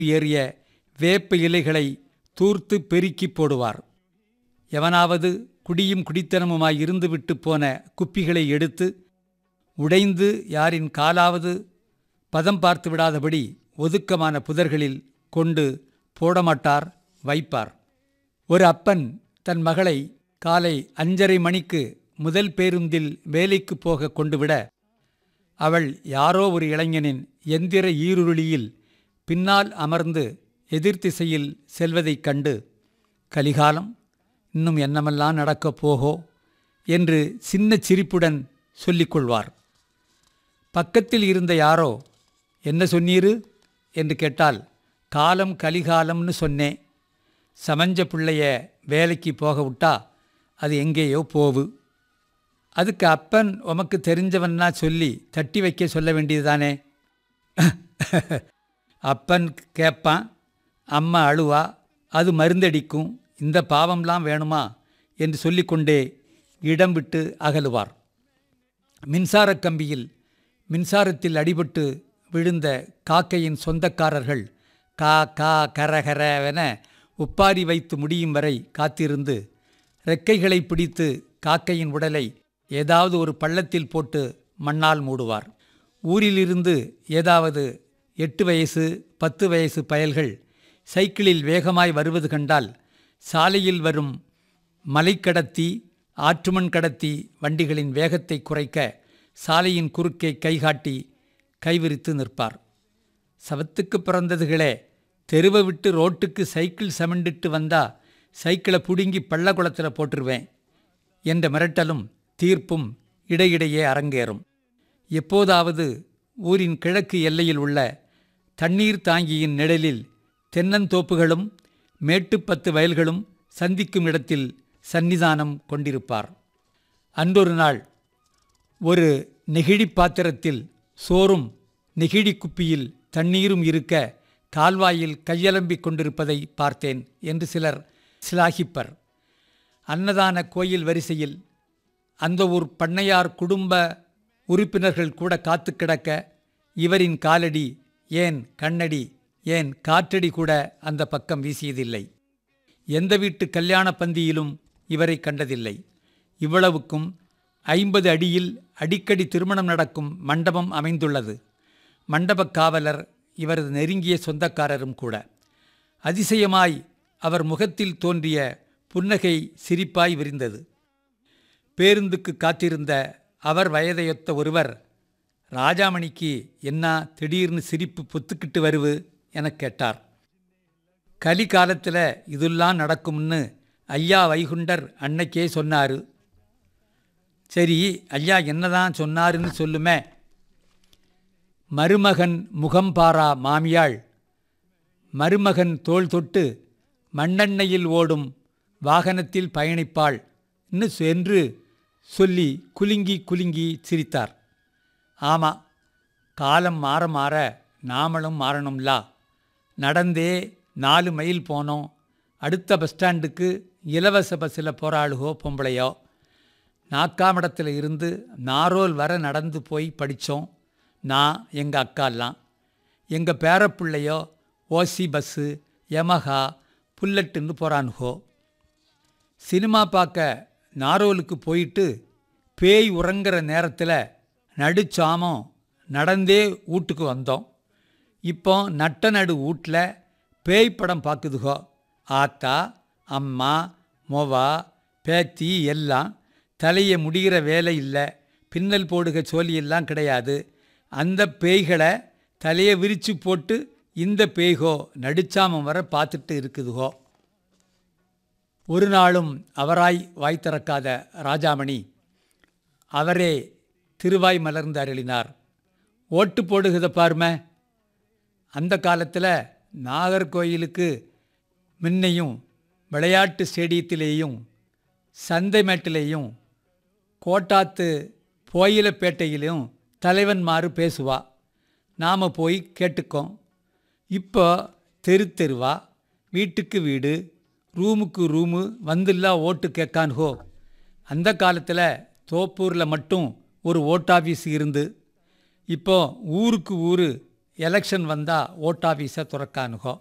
ஏறிய வேப்ப இலைகளை தூர்த்து பெருக்கி போடுவார் எவனாவது குடியும் குடித்தனமுமாய் இருந்துவிட்டு போன குப்பிகளை எடுத்து உடைந்து யாரின் காலாவது பதம் பார்த்து விடாதபடி ஒதுக்கமான புதர்களில் கொண்டு போடமாட்டார் வைப்பார் ஒரு அப்பன் தன் மகளை காலை அஞ்சரை மணிக்கு முதல் பேருந்தில் வேலைக்கு போக கொண்டுவிட அவள் யாரோ ஒரு இளைஞனின் எந்திர ஈருருளியில் பின்னால் அமர்ந்து எதிர்த்திசையில் செல்வதைக் கண்டு கலிகாலம் இன்னும் என்னமெல்லாம் நடக்கப் போகோ என்று சின்ன சிரிப்புடன் சொல்லிக் கொள்வார் பக்கத்தில் இருந்த யாரோ என்ன சொன்னீரு என்று கேட்டால் காலம் கலிகாலம்னு சொன்னேன் சமஞ்ச பிள்ளைய வேலைக்கு போக விட்டா அது எங்கேயோ போவு அதுக்கு அப்பன் உமக்கு தெரிஞ்சவன்னா சொல்லி தட்டி வைக்க சொல்ல வேண்டியதுதானே அப்பன் கேட்பான் அம்மா அழுவா அது மருந்தடிக்கும் இந்த பாவம்லாம் வேணுமா என்று சொல்லிக்கொண்டே இடம் விட்டு அகலுவார் மின்சாரக் கம்பியில் மின்சாரத்தில் அடிபட்டு விழுந்த காக்கையின் சொந்தக்காரர்கள் கா கா கரகரவென உப்பாரி வைத்து முடியும் வரை காத்திருந்து ரெக்கைகளை பிடித்து காக்கையின் உடலை ஏதாவது ஒரு பள்ளத்தில் போட்டு மண்ணால் மூடுவார் ஊரிலிருந்து ஏதாவது எட்டு வயசு பத்து வயசு பயல்கள் சைக்கிளில் வேகமாய் வருவது கண்டால் சாலையில் வரும் மலைக்கடத்தி ஆற்றுமண் கடத்தி வண்டிகளின் வேகத்தை குறைக்க சாலையின் குறுக்கே கைகாட்டி கைவிரித்து நிற்பார் சவத்துக்கு பிறந்ததுகளே தெருவை விட்டு ரோட்டுக்கு சைக்கிள் சமண்டிட்டு வந்தா சைக்கிளை புடுங்கி பள்ளக்குளத்தில் போட்டுருவேன் என்ற மிரட்டலும் தீர்ப்பும் இடையிடையே அரங்கேறும் எப்போதாவது ஊரின் கிழக்கு எல்லையில் உள்ள தண்ணீர் தாங்கியின் நிழலில் தென்னந்தோப்புகளும் மேட்டுப்பத்து வயல்களும் சந்திக்கும் இடத்தில் சன்னிதானம் கொண்டிருப்பார் அன்றொரு நாள் ஒரு நெகிழி பாத்திரத்தில் சோறும் நெகிழி குப்பியில் தண்ணீரும் இருக்க கால்வாயில் கையலம்பிக் கொண்டிருப்பதை பார்த்தேன் என்று சிலர் சிலாகிப்பர் அன்னதான கோயில் வரிசையில் அந்த ஊர் பண்ணையார் குடும்ப உறுப்பினர்கள் கூட காத்து கிடக்க இவரின் காலடி ஏன் கண்ணடி ஏன் காற்றடி கூட அந்த பக்கம் வீசியதில்லை எந்த வீட்டு கல்யாண பந்தியிலும் இவரை கண்டதில்லை இவ்வளவுக்கும் ஐம்பது அடியில் அடிக்கடி திருமணம் நடக்கும் மண்டபம் அமைந்துள்ளது மண்டபக் காவலர் இவரது நெருங்கிய சொந்தக்காரரும் கூட அதிசயமாய் அவர் முகத்தில் தோன்றிய புன்னகை சிரிப்பாய் விரிந்தது பேருந்துக்கு காத்திருந்த அவர் வயதையொத்த ஒருவர் ராஜாமணிக்கு என்ன திடீர்னு சிரிப்பு பொத்துக்கிட்டு வருவு எனக் கேட்டார் கலி காலத்தில் இதெல்லாம் நடக்கும்னு ஐயா வைகுண்டர் அன்னைக்கே சொன்னாரு சரி ஐயா என்னதான் சொன்னாருன்னு சொல்லுமே மருமகன் முகம் பாரா மாமியாள் மருமகன் தோள் தொட்டு மண்ணெண்ணையில் ஓடும் வாகனத்தில் பயணிப்பாள் என்று சொல்லி குலுங்கி குலுங்கி சிரித்தார் ஆமாம் காலம் மாற மாற நாமளும் மாறணும்லா நடந்தே நாலு மைல் போனோம் அடுத்த பஸ் ஸ்டாண்டுக்கு இலவச பஸ்ஸில் போகிறாளுகோ பொம்பளையோ நாக்காமடத்தில் இருந்து நாரோல் வர நடந்து போய் படித்தோம் நான் எங்கள் அக்காலாம் எங்கள் பேரப்பிள்ளையோ ஓசி பஸ்ஸு யமஹா புல்லட்டுன்னு போகிறானுகோ சினிமா பார்க்க நாரோலுக்கு போயிட்டு பேய் உறங்குற நேரத்தில் நடுச்சாமம் நடந்தே வீட்டுக்கு வந்தோம் இப்போ நட்ட நடு வீட்டில் பேய் படம் பார்க்குதுகோ ஆத்தா அம்மா மொவா பேத்தி எல்லாம் தலையை முடிகிற வேலை இல்லை பின்னல் போடுக சோழியெல்லாம் கிடையாது அந்த பேய்களை தலையை விரித்து போட்டு இந்த பேய்கோ நடிச்சாமம் வர பார்த்துட்டு இருக்குதுகோ ஒரு நாளும் அவராய் வாய் திறக்காத ராஜாமணி அவரே திருவாய் மலர்ந்து அருளினார் ஓட்டு போடுகிறத பாருமே அந்த காலத்தில் நாகர்கோயிலுக்கு முன்னையும் விளையாட்டு ஸ்டேடியத்திலேயும் சந்தை மேட்டிலேயும் கோட்டாத்து போயிலப்பேட்டையிலும் தலைவன்மாறு பேசுவா நாம் போய் கேட்டுக்கோம் இப்போ தெரு தெருவா வீட்டுக்கு வீடு ரூமுக்கு ரூமு வந்துல்லா ஓட்டு கேட்கான்ஹோ அந்த காலத்தில் தோப்பூரில் மட்டும் ஒரு ஓட்டாஃபீஸ் இருந்து இப்போ ஊருக்கு ஊர் எலெக்ஷன் வந்தால் ஓட்டாஃபீஸை துறக்கானுகோ